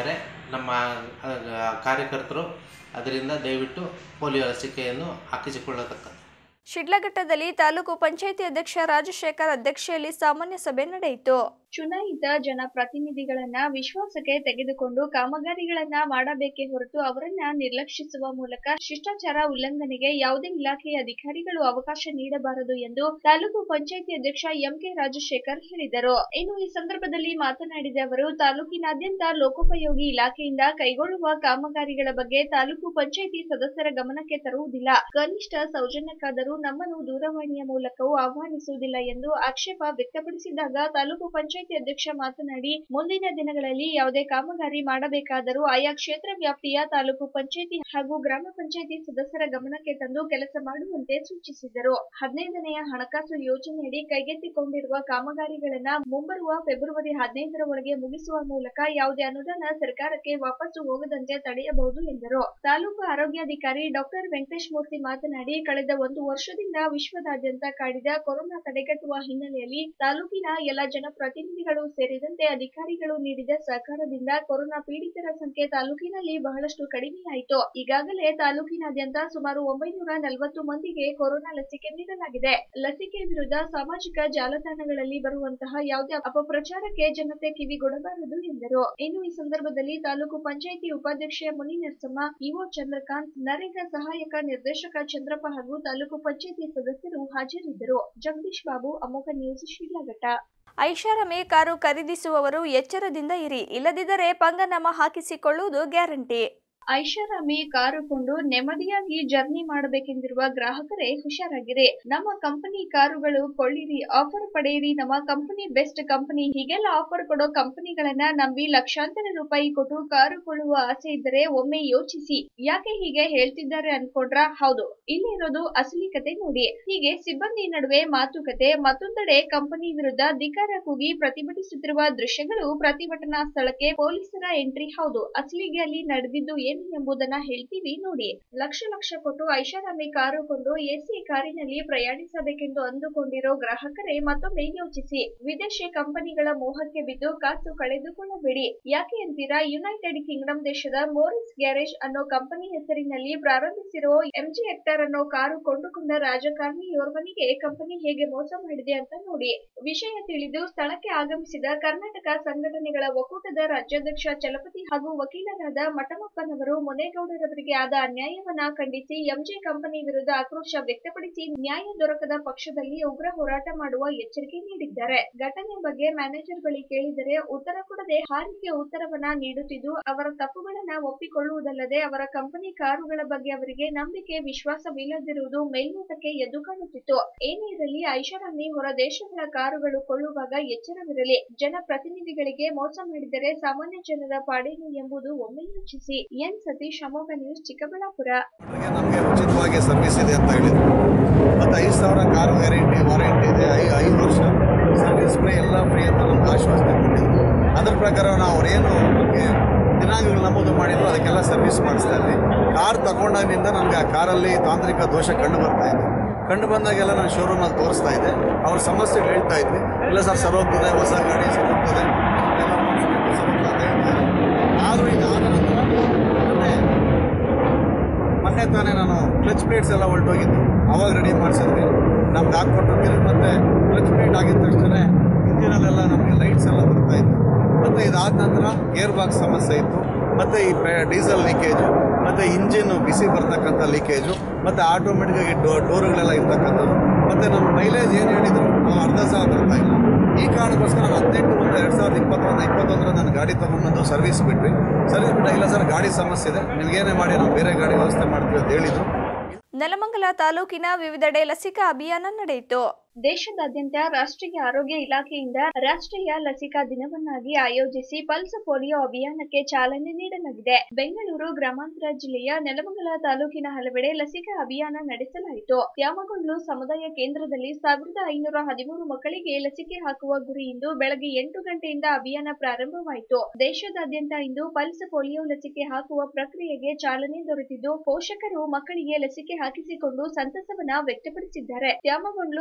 ನಮ್ಮ ಆ, ಕಾರ್ಯಕರ್ತರು ಅದರಿಂದ ದಯವಿಟ್ಟು ಪೋಲಿಯೋ ಲಸಿಕೆಯನ್ನು ಹಾಕಿಸಿಕೊಳ್ಳತಕ್ಕದ್ದು ಶಿಡ್ಲಘಟ್ಟದಲ್ಲಿ ತಾಲೂಕು ಪಂಚಾಯಿತಿ ಅಧ್ಯಕ್ಷ ರಾಜಶೇಖರ್ ಅಧ್ಯಕ್ಷತೆಯಲ್ಲಿ ಸಾಮಾನ್ಯ ಸಭೆ ನಡೆಯಿತು ಚುನಾಯಿತ ಜನಪ್ರತಿನಿಧಿಗಳನ್ನ ವಿಶ್ವಾಸಕ್ಕೆ ತೆಗೆದುಕೊಂಡು ಕಾಮಗಾರಿಗಳನ್ನ ಮಾಡಬೇಕೇ ಹೊರತು ಅವರನ್ನ ನಿರ್ಲಕ್ಷಿಸುವ ಮೂಲಕ ಶಿಷ್ಟಾಚಾರ ಉಲ್ಲಂಘನೆಗೆ ಯಾವುದೇ ಇಲಾಖೆಯ ಅಧಿಕಾರಿಗಳು ಅವಕಾಶ ನೀಡಬಾರದು ಎಂದು ತಾಲೂಕು ಪಂಚಾಯಿತಿ ಅಧ್ಯಕ್ಷ ಎಂಕೆ ರಾಜಶೇಖರ್ ಹೇಳಿದರು ಇನ್ನು ಈ ಸಂದರ್ಭದಲ್ಲಿ ಮಾತನಾಡಿದ ಅವರು ತಾಲೂಕಿನಾದ್ಯಂತ ಲೋಕೋಪಯೋಗಿ ಇಲಾಖೆಯಿಂದ ಕೈಗೊಳ್ಳುವ ಕಾಮಗಾರಿಗಳ ಬಗ್ಗೆ ತಾಲೂಕು ಪಂಚಾಯಿತಿ ಸದಸ್ಯರ ಗಮನಕ್ಕೆ ತರುವುದಿಲ್ಲ ಕನಿಷ್ಠ ಸೌಜನ್ಯಕ್ಕಾದರೂ ನಮ್ಮನ್ನು ದೂರವಾಣಿಯ ಮೂಲಕವೂ ಆಹ್ವಾನಿಸುವುದಿಲ್ಲ ಎಂದು ಆಕ್ಷೇಪ ವ್ಯಕ್ತಪಡಿಸಿದಾಗ ತಾಲೂಕು ಪಂಚಾಯಿತಿ ಅಧ್ಯಕ್ಷ ಮಾತನಾಡಿ ಮುಂದಿನ ದಿನಗಳಲ್ಲಿ ಯಾವುದೇ ಕಾಮಗಾರಿ ಮಾಡಬೇಕಾದರೂ ಆಯಾ ಕ್ಷೇತ್ರ ವ್ಯಾಪ್ತಿಯ ತಾಲೂಕು ಪಂಚಾಯಿತಿ ಹಾಗೂ ಗ್ರಾಮ ಪಂಚಾಯಿತಿ ಸದಸ್ಯರ ಗಮನಕ್ಕೆ ತಂದು ಕೆಲಸ ಮಾಡುವಂತೆ ಸೂಚಿಸಿದರು ಹದಿನೈದನೆಯ ಹಣಕಾಸು ಯೋಜನೆಯಡಿ ಕೈಗೆತ್ತಿಕೊಂಡಿರುವ ಕಾಮಗಾರಿಗಳನ್ನ ಮುಂಬರುವ ಫೆಬ್ರವರಿ ಹದಿನೈದರ ಒಳಗೆ ಮುಗಿಸುವ ಮೂಲಕ ಯಾವುದೇ ಅನುದಾನ ಸರ್ಕಾರಕ್ಕೆ ವಾಪಸ್ಸು ಹೋಗದಂತೆ ತಡೆಯಬಹುದು ಎಂದರು ತಾಲೂಕು ಆರೋಗ್ಯಾಧಿಕಾರಿ ಡಾಕ್ಟರ್ ವೆಂಕಟೇಶ್ ಮೂರ್ತಿ ಮಾತನಾಡಿ ಕಳೆದ ಒಂದು ವರ್ಷದಿಂದ ವಿಶ್ವದಾದ್ಯಂತ ಕಾಡಿದ ಕೊರೋನಾ ತಡೆಗಟ್ಟುವ ಹಿನ್ನೆಲೆಯಲ್ಲಿ ತಾಲೂಕಿನ ಎಲ್ಲ ಜನಪ್ರತಿನಿಧಿಗಳು ಸೇರಿದಂತೆ ಅಧಿಕಾರಿಗಳು ನೀಡಿದ ಸಹಕಾರದಿಂದ ಕೊರೋನಾ ಪೀಡಿತರ ಸಂಖ್ಯೆ ತಾಲೂಕಿನಲ್ಲಿ ಬಹಳಷ್ಟು ಕಡಿಮೆಯಾಯಿತು ಈಗಾಗಲೇ ತಾಲೂಕಿನಾದ್ಯಂತ ಸುಮಾರು ಒಂಬೈನೂರ ನಲವತ್ತು ಮಂದಿಗೆ ಕೊರೋನಾ ಲಸಿಕೆ ನೀಡಲಾಗಿದೆ ಲಸಿಕೆ ವಿರುದ್ಧ ಸಾಮಾಜಿಕ ಜಾಲತಾಣಗಳಲ್ಲಿ ಬರುವಂತಹ ಯಾವುದೇ ಅಪಪ್ರಚಾರಕ್ಕೆ ಜನತೆ ಕಿವಿಗೊಡಬಾರದು ಎಂದರು ಇನ್ನು ಈ ಸಂದರ್ಭದಲ್ಲಿ ತಾಲೂಕು ಪಂಚಾಯಿತಿ ಉಪಾಧ್ಯಕ್ಷೆ ಮುನಿ ನರಸಮ್ಮ ಇಒ ಚಂದ್ರಕಾಂತ್ ನರೇಗಾ ಸಹಾಯಕ ನಿರ್ದೇಶಕ ಚಂದ್ರಪ್ಪ ಹಾಗೂ ತಾಲೂಕು ಪಂಚಾಯಿತಿ ಸದಸ್ಯರು ಹಾಜರಿದ್ದರು ಜಗದೀಶ್ ಬಾಬು ಅಮೋಘ ನ್ಯೂಸ್ ಶಿಡ್ಲಘಟ್ಟ ಐಷಾರಾಮಿ ಕಾರು ಖರೀದಿಸುವವರು ಎಚ್ಚರದಿಂದ ಇರಿ ಇಲ್ಲದಿದ್ದರೆ ಪಂಗನಾಮ ಹಾಕಿಸಿಕೊಳ್ಳುವುದು ಗ್ಯಾರಂಟಿ ಐಷಾರಾಮಿ ಕಾರು ಕೊಂಡು ನೆಮ್ಮದಿಯಾಗಿ ಜರ್ನಿ ಮಾಡಬೇಕೆಂದಿರುವ ಗ್ರಾಹಕರೇ ಹುಷಾರಾಗಿರಿ ನಮ್ಮ ಕಂಪನಿ ಕಾರುಗಳು ಕೊಳ್ಳಿರಿ ಆಫರ್ ಪಡೆಯಿರಿ ನಮ್ಮ ಕಂಪನಿ ಬೆಸ್ಟ್ ಕಂಪನಿ ಹೀಗೆಲ್ಲ ಆಫರ್ ಕೊಡೋ ಕಂಪನಿಗಳನ್ನ ನಂಬಿ ಲಕ್ಷಾಂತರ ರೂಪಾಯಿ ಕೊಟ್ಟು ಕಾರು ಕೊಳ್ಳುವ ಆಸೆ ಇದ್ದರೆ ಒಮ್ಮೆ ಯೋಚಿಸಿ ಯಾಕೆ ಹೀಗೆ ಹೇಳ್ತಿದ್ದಾರೆ ಅನ್ಕೊಂಡ್ರ ಹೌದು ಇಲ್ಲಿರೋದು ಅಸಲಿ ಕತೆ ನೋಡಿ ಹೀಗೆ ಸಿಬ್ಬಂದಿ ನಡುವೆ ಮಾತುಕತೆ ಮತ್ತೊಂದೆಡೆ ಕಂಪನಿ ವಿರುದ್ಧ ಧಿಕಾರ ಕೂಗಿ ಪ್ರತಿಭಟಿಸುತ್ತಿರುವ ದೃಶ್ಯಗಳು ಪ್ರತಿಭಟನಾ ಸ್ಥಳಕ್ಕೆ ಪೊಲೀಸರ ಎಂಟ್ರಿ ಹೌದು ಅಸಲಿಗೆ ಅಲ್ಲಿ ನಡೆದಿದ್ದು ಏನು ಎಂಬುದನ್ನ ಹೇಳ್ತೀವಿ ನೋಡಿ ಲಕ್ಷ ಲಕ್ಷ ಕೊಟ್ಟು ಐಷಾರಾಮಿ ಕಾರು ಕೊಂಡು ಎಸಿ ಕಾರಿನಲ್ಲಿ ಪ್ರಯಾಣಿಸಬೇಕೆಂದು ಅಂದುಕೊಂಡಿರೋ ಗ್ರಾಹಕರೇ ಮತ್ತೊಮ್ಮೆ ಯೋಚಿಸಿ ವಿದೇಶಿ ಕಂಪನಿಗಳ ಮೋಹಕ್ಕೆ ಬಿದ್ದು ಕಾಸು ಕಳೆದುಕೊಳ್ಳಬೇಡಿ ಯಾಕೆ ಅಂತೀರಾ ಯುನೈಟೆಡ್ ಕಿಂಗ್ಡಮ್ ದೇಶದ ಮೋರಿಸ್ ಗ್ಯಾರೇಜ್ ಅನ್ನೋ ಕಂಪನಿ ಹೆಸರಿನಲ್ಲಿ ಪ್ರಾರಂಭಿಸಿರುವ ಎಂಜಿ ಹೆಕ್ಟರ್ ಅನ್ನೋ ಕಾರು ಕೊಂಡುಕೊಂಡ ರಾಜಕಾರಣಿಯೋರ್ವನಿಗೆ ಕಂಪನಿ ಹೇಗೆ ಮೋಸ ಮಾಡಿದೆ ಅಂತ ನೋಡಿ ವಿಷಯ ತಿಳಿದು ಸ್ಥಳಕ್ಕೆ ಆಗಮಿಸಿದ ಕರ್ನಾಟಕ ಸಂಘಟನೆಗಳ ಒಕ್ಕೂಟದ ರಾಜ್ಯಾಧ್ಯಕ್ಷ ಚಲಪತಿ ಹಾಗೂ ವಕೀಲರಾದ ಮಠಮಪ್ಪನವರು ಮುನೇಗೌಡರವರಿಗೆ ಆದ ಅನ್ಯಾಯವನ್ನ ಖಂಡಿಸಿ ಎಂಜೆ ಕಂಪನಿ ವಿರುದ್ಧ ಆಕ್ರೋಶ ವ್ಯಕ್ತಪಡಿಸಿ ನ್ಯಾಯ ದೊರಕದ ಪಕ್ಷದಲ್ಲಿ ಉಗ್ರ ಹೋರಾಟ ಮಾಡುವ ಎಚ್ಚರಿಕೆ ನೀಡಿದ್ದಾರೆ ಘಟನೆ ಬಗ್ಗೆ ಮ್ಯಾನೇಜರ್ ಬಳಿ ಕೇಳಿದರೆ ಉತ್ತರ ಕೊಡದೆ ಹಾರಿಗೆ ಉತ್ತರವನ್ನ ನೀಡುತ್ತಿದ್ದು ಅವರ ತಪ್ಪುಗಳನ್ನ ಒಪ್ಪಿಕೊಳ್ಳುವುದಲ್ಲದೆ ಅವರ ಕಂಪನಿ ಕಾರುಗಳ ಬಗ್ಗೆ ಅವರಿಗೆ ನಂಬಿಕೆ ವಿಶ್ವಾಸವಿಲ್ಲದಿರುವುದು ಮೇಲ್ನೋಟಕ್ಕೆ ಎದ್ದು ಕಾಣುತ್ತಿತ್ತು ಏನೇ ಇರಲಿ ಐಷಾರಾಮಿ ಹೊರ ದೇಶಗಳ ಕಾರುಗಳು ಕೊಳ್ಳುವಾಗ ಎಚ್ಚರವಿರಲಿ ಜನಪ್ರತಿನಿಧಿಗಳಿಗೆ ಮೋಸ ಮಾಡಿದರೆ ಸಾಮಾನ್ಯ ಜನರ ಪಾಡೇನು ಎಂಬುದು ಒಮ್ಮೆ ಯೋಚಿಸಿ ಎನ್ ಸತೀಶ್ ಅಮೋಘ ನ್ಯೂಸ್ ಚಿಕ್ಕಬಳ್ಳಾಪುರ ಅವರಿಗೆ ನಮಗೆ ಉಚಿತವಾಗಿ ಸರ್ವಿಸ್ ಇದೆ ಅಂತ ಹೇಳಿದ್ರು ಮತ್ತು ಐದು ಸಾವಿರ ಕಾರು ಗ್ಯಾರಂಟಿ ವಾರಂಟಿ ಇದೆ ಐ ಐದು ವರ್ಷ ಸರ್ವಿಸ್ ಫ್ರೀ ಎಲ್ಲ ಫ್ರೀ ಅಂತ ನಮ್ಗೆ ಆಶ್ವಾಸನೆ ಕೊಟ್ಟಿದ್ರು ಅದ್ರ ಪ್ರಕಾರ ನಾವು ಅವರೇನು ನಮಗೆ ದಿನಾಂಕಗಳು ನಮೂದು ಮಾಡಿದ್ರು ಅದಕ್ಕೆಲ್ಲ ಸರ್ವಿಸ್ ಮಾಡಿಸ್ತಾ ಇದ್ವಿ ಕಾರ್ ತಗೊಂಡಾಗಿನಿಂದ ನನಗೆ ಆ ಕಾರಲ್ಲಿ ತಾಂತ್ರಿಕ ದೋಷ ಕಂಡು ಬರ್ತಾ ಇದೆ ಕಂಡು ಬಂದಾಗೆಲ್ಲ ನಾನು ಶೋರೂಮಲ್ಲಿ ತೋರಿಸ್ತಾ ಇದ್ದೆ ಅವ್ರ ಸಮಸ್ಯೆ ಹೇಳ್ತಾ ಇದ್ವಿ ಇಲ್ಲ ಸರ್ ಸರ್ ಹೋಗ್ತದೆ ಹೊಸ ಗಾಡಿ ಸರ್ ಹೋಗ್ತದೆ ಎಲ್ಲ ಮಾಡಿಸ್ಬೇಕು ಸರ್ ಹೋಗ್ತದೆ ಅಂತ ಹೇಳ್ತಾ ಇದ್ರು. ಆದರೂ ಈಗ ಆದ ನಂತರ ಮೊನ್ನೆ ಮೊನ್ನೆ ತಾನೇ ನಾನು ಕ್ಲಚ್ ಪ್ಲೇಟ್ಸ್ ಎಲ್ಲ ಹೊರಟೋಗಿದ್ದು ಅವಾಗ ರೆಡಿ ಮಾಡಿಸಿದ್ವಿ ನಮ್ಗೆ ಹಾಕ್ಕೊಟ್ಟು ತಿರುಗಿ ಮತ್ತೆ ಕ್ಲಚ್ ಪ್ಲೇಟ್ ಆಗಿದ ತಕ್ಷಣ ಇಂಜಿನಲ್ಲೆಲ್ಲ ನಮಗೆ ಲೈಟ್ಸ್ ಎಲ್ಲ ಬರ್ತಾ ಇತ್ತು ಮತ್ತು ಇದಾದ ನಂತರ ಗೇರ್ ಬಾಕ್ಸ್ ಸಮಸ್ಯೆ ಇತ್ತು ಮತ್ತು ಈ ಪೆ ಡೀಸೆಲ್ ಲೀಕೇಜು ಮತ್ತು ಇಂಜಿನ್ನು ಬಿಸಿ ಬರ್ತಕ್ಕಂಥ ಲೀಕೇಜು ಮತ್ತು ಆಟೋಮೆಟಿಕ್ಕಾಗಿ ಡೋ ಡೋರುಗಳೆಲ್ಲ ಇರ್ತಕ್ಕಂಥದ್ದು ಮತ್ತು ನಮ್ಮ ಮೈಲೇಜ್ ಏನು ಹೇಳಿದ್ರು ನಾವು ಅರ್ಧ ಸಾವಿರ ಬರ್ತಾ ಇಲ್ಲ ಈ ಕಾರಣಕ್ಕೋಸ್ಕರ ನಾವು ಹದಿನೆಂಟು ಒಂದು ಎರಡು ಸಾವಿರದ ಇಪ್ಪತ್ತೊಂದು ಇಪ್ಪತ್ತೊಂದರ ನಾನು ಗಾಡಿ ತೊಗೊಂಡ್ಬಂದು ಸರ್ವಿಸ್ ಬಿಟ್ವಿ ಸರ್ವಿಸ್ ಬಿಟ್ಟ ಇಲ್ಲ ಸರ್ ಗಾಡಿ ಸಮಸ್ಯೆ ಇದೆ ನಿಮಗೇನೇ ಮಾಡಿ ನಾವು ಬೇರೆ ಗಾಡಿ ವ್ಯವಸ್ಥೆ ಮಾಡ್ತೀವಿ ಅಂತ ಹೇಳಿದರು ನೆಲಮಂಗಲ ತಾಲೂಕಿನ ವಿವಿಧೆಡೆ ಲಸಿಕಾ ಅಭಿಯಾನ ನಡೆಯಿತು ದೇಶದಾದ್ಯಂತ ರಾಷ್ಟ್ರೀಯ ಆರೋಗ್ಯ ಇಲಾಖೆಯಿಂದ ರಾಷ್ಟ್ರೀಯ ಲಸಿಕಾ ದಿನವನ್ನಾಗಿ ಆಯೋಜಿಸಿ ಪಲ್ಸ್ ಪೋಲಿಯೋ ಅಭಿಯಾನಕ್ಕೆ ಚಾಲನೆ ನೀಡಲಾಗಿದೆ ಬೆಂಗಳೂರು ಗ್ರಾಮಾಂತರ ಜಿಲ್ಲೆಯ ನೆಲಮಂಗಲ ತಾಲೂಕಿನ ಹಲವೆಡೆ ಲಸಿಕಾ ಅಭಿಯಾನ ನಡೆಸಲಾಯಿತು ತ್ಯಾಮಗೊಂಡ್ಲು ಸಮುದಾಯ ಕೇಂದ್ರದಲ್ಲಿ ಸಾವಿರದ ಐನೂರ ಹದಿಮೂರು ಮಕ್ಕಳಿಗೆ ಲಸಿಕೆ ಹಾಕುವ ಗುರಿ ಇಂದು ಬೆಳಗ್ಗೆ ಎಂಟು ಗಂಟೆಯಿಂದ ಅಭಿಯಾನ ಪ್ರಾರಂಭವಾಯಿತು ದೇಶದಾದ್ಯಂತ ಇಂದು ಪಲ್ಸ್ ಪೋಲಿಯೋ ಲಸಿಕೆ ಹಾಕುವ ಪ್ರಕ್ರಿಯೆಗೆ ಚಾಲನೆ ದೊರೆತಿದ್ದು ಪೋಷಕರು ಮಕ್ಕಳಿಗೆ ಲಸಿಕೆ ಹಾಕಿಸಿಕೊಂಡು ಸಂತಸವನ್ನ ವ್ಯಕ್ತಪಡಿಸಿದ್ದಾರೆ ತ್ಯಾಮಗೊಂಡ್ಲು ಆರೋಗ್ಯ